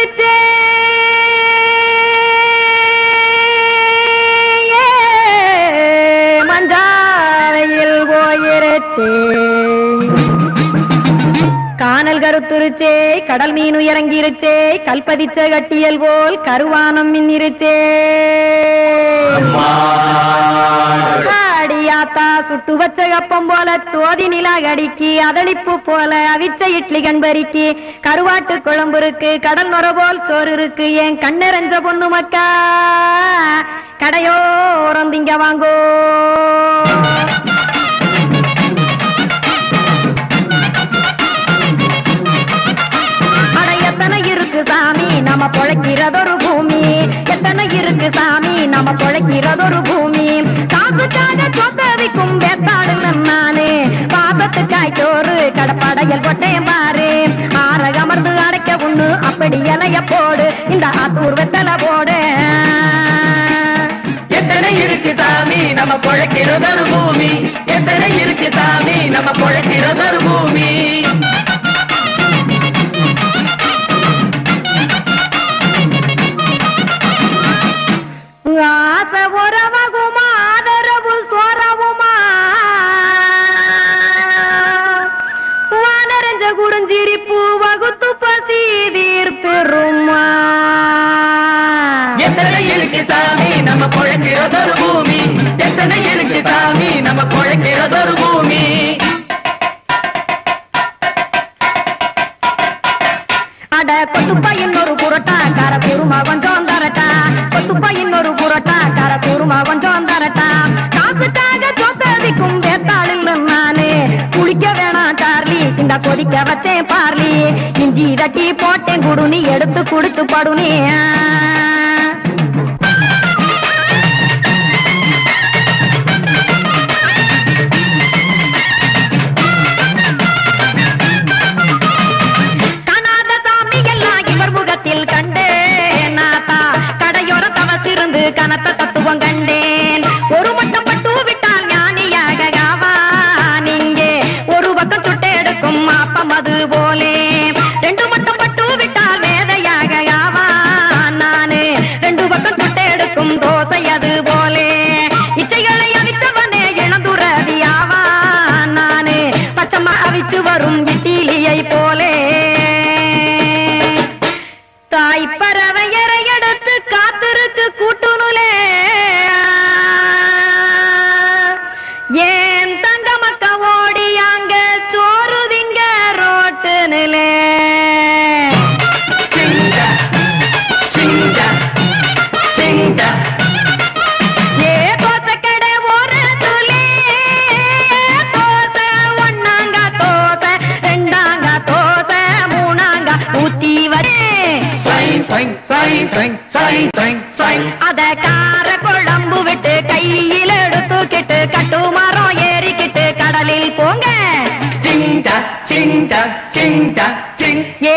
போயிருச்சே மஞ்சாலையில் போயிருச்சே கானல் கருத்துருச்சே கடல் மீன் இறங்கிருச்சே கல்பதிச்ச கட்டியல் போல் கருவானம் மின்னிருச்சே அடியாத்தா சுட்டு வச்ச கப்பம் போல சோதி நிலா கடிக்கு அதளிப்பு போல அவிச்ச இட்லி கண்பறிக்கு கருவாட்டு குழம்பு இருக்கு கடல் நுர போல் சோறு இருக்கு என் கண்ணெறஞ்ச பொண்ணு மக்கா கடையோரம் திங்க வாங்கோ அட எத்தனை இருக்கு சாமி நம்ம பொழைக்கிறதொரு பூமி எத்தனை இருக்கு சாமி நம்ம பொழைக்கிறதொரு பூமி காசுக்காக சொத்ததிக்கும் வேத்தாடு நானு பாசத்துக்காய் சோறு கடப்படையல் கொட்டேன் பாரு ஆற அமர்ந்து அடைக்க ஒண்ணு அப்படி இலைய போடு இந்த ஆத்தூர் வெத்தலை போடு எத்தனை இருக்கு சாமி நம்ம பொழைக்கிறதொரு பூமி எத்தனை இருக்கு சாமி நம்ம பொழைக்கிறதொரு பூமி ஆசை உறவகுமா ஆதரவு சோறவுமா வானரஞ்ச குறிஞ்சிரிப்பு வகுத்து பசி தீர்த்திருமா எத்தனை இருக்கு சாமி நம்ம பொழைக்கிறதொரு பூமி எத்தனை இருக்கு சாமி நம்ம பொழைக்கிறதொரு பூமி அட கொத்துப்பா இன்னொரு புரோட்டா கார குருமா கொஞ்சம் தரட்டா கொத்துப்பா இன்னொரு புரோட்டா கார குருமா கொஞ்சம் தரட்டா காசுக்காக சொத்ததிக்கும் வேத்தாளில் நானு குளிக்க வேணாம் சார்லி இந்த கொதிக்க வச்சேன் பார்லி இஞ்சி தட்டி போட்டேன் குடுனி எடுத்து குடிச்சு படுனி காணாத சாமி எல்லாம் இவர் முகத்தில் கண்டேன் நாத்தா கடையோர தவசிருந்து கனத்த தத்துவம் கண்டேன் ஒரு மட்டம் பட்டு விட்டால் ஞானியாக ஆவான் இங்கே ஒரு பக்கம் சுட்டெடுக்கும் அப்பம் அது போலே ரெண்டு மட்டம் பட்டு விட்டால் வேதையாக ஆவான் நானு ரெண்டு பக்கம் சுட்டெடுக்கும் தோசை அது போலே இச்சைகளை அவிச்சவனே இளந்துறவி ஆவான் நானு பச்சம்மா அவிச்சு வரும் இட்டிலியை போலே தாய் பறவையரை எடுத்து காத்திருக்கு கூட்டுனுலே ஏன் தங்க மக்க ஓடி அங்க சோறு திங்க ரோட்டு நிலே சிங்க சிங்க சிங்க ஏ தோசை கடை ஓரத்துலே தோசை ஒன்னாங்க தோசை ரெண்டாங்க தோசை மூணாங்க ஊத்தி வரேன் சைன் சைன் சைன் சைன் சைன் சைன் சைன் அத கார குழம்பு விட்டு கையில் எடுத்துக்கிட்டு கட்டுமரம் ஏறிக்கிட்டு கடலில் போங்க சிங்க சிங்க சிங்க சிங் ஏ